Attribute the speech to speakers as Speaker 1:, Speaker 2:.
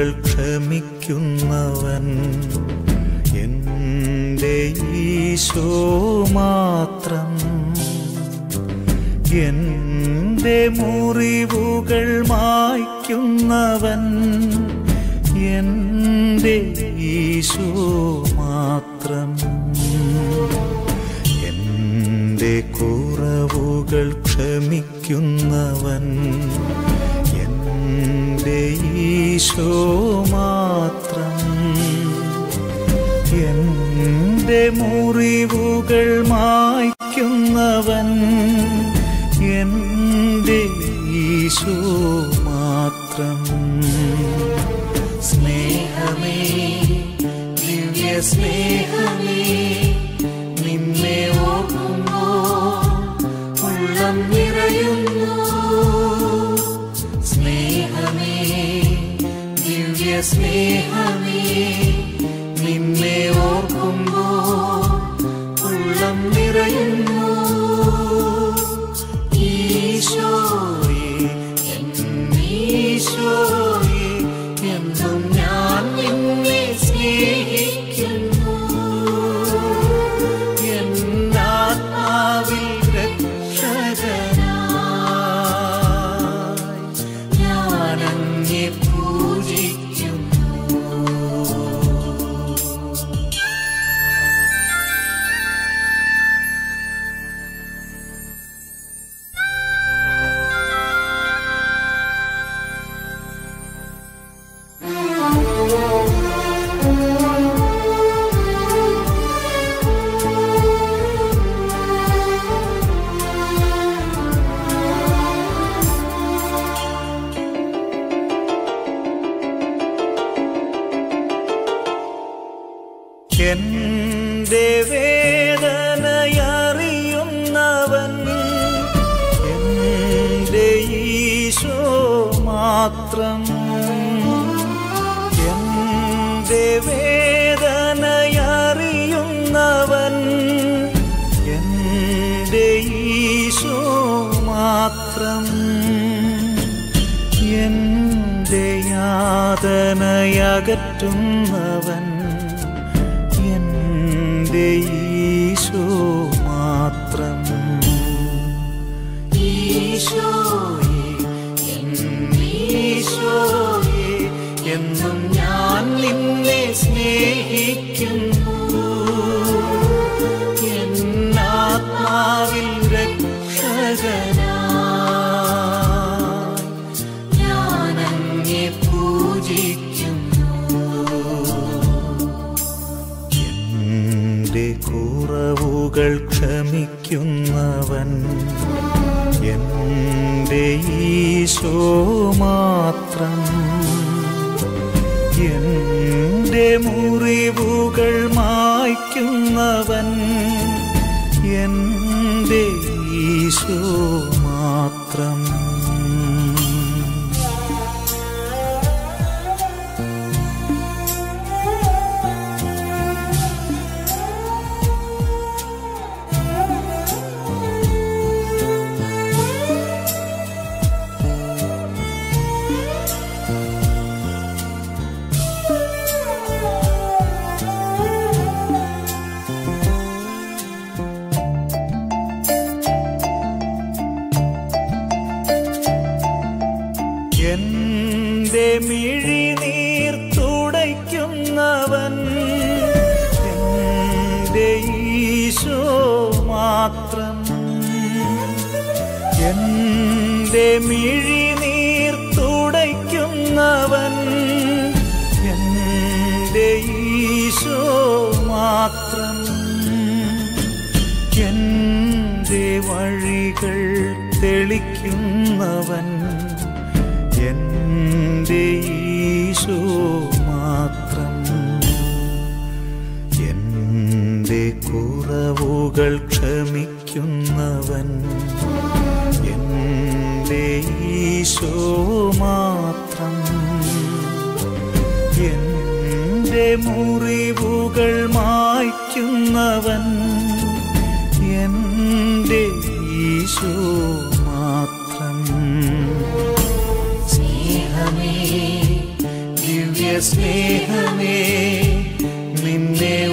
Speaker 1: കുറവുകൾ ക്ഷമിക്കുന്നവൻ എൻ്റെ ഈശോ മാത്രം എൻ്റെ മുറിവുകൾ മായ്ക്കുന്നവൻ എൻ്റെ ഈശോ മാത്രം എൻ്റെ കുറവുകൾ ക്ഷമിക്കുന്നവൻ എൻ്റെ ഈശോ മാത്രം എൻ്റെ മുറിവുകൾ മായ്ക്കുന്നവൻ എൻ്റെ ഈശോ മാത്രം സ്നേഹമേ ദിവ്യ സ്നേഹമേ നിന്നെ ഓർക്കുമ്പോ ഉള്ളം നിറയുന്നു സ്നേഹമേ ദിവ്യ സ്നേഹമേ നിന്നെ ഓർക്കുമ്പോ ഉള്ളം നിറയുന്നു ഈശോയെ എൻ ഈശോയെ എന്നും ഞാൻ നിന്നെ സ്നേഹിക്കുന്നു എന്നാത്മാവിൽ രക്ഷകനായി ഞാനങ്ങെ പൂജിക്കുന്നു എന്റെ വേദനയറിയുന്നവൻ എന്റെ ഈശോ മാത്രം എന്റെ വേദനയറിയുന്നവൻ എന്റെ ഈശോ മാത്രം എന്റെ യാതനയകറ്റുന്നവൻ എന്റെ ഈശോ മാത്രം ഈശോയെ എൻ ഈശോയെ എന്നും ഞാൻ നിന്നെ സ്നേഹിക്കുന്നു എന്നാത്മാവിൽ രക്ഷകനായി ഞാനങ്ങെ പൂജിക്കുന്നു എന്റെ കുറവുകൾ ക്ഷമിക്കുന്നവൻ എന്റെ ഈശോ മാത്രം എന്റെ മുറിവുകൾ മായ്ക്കുന്നവൻ എന്റെ ഈശോ മാത്രം എന്റെ മിഴിനീർ തുടയ്ക്കുന്നവൻ എന്റെ ഈശോ മാത്രം എന്റെ മിഴിനീർ തുടയ്ക്കുന്നവൻ എന്റെ ഈശോ മാത്രം എന്റെ വഴികൾ തെളിക്കുന്നവൻ എന്റെ ഈശോ മാത്രം എന്റെ കുറവുകൾ ക്ഷമിക്കുന്നവൻ എന്റെ ഈശോ മാത്രം എന്റെ മുറിവുകൾ മായ്ക്കുന്നവൻ എന്റെ ഈശോ മാത്രം സ്നേഹമേ ദിവ്യ സ്നേഹമേ നിന്നെ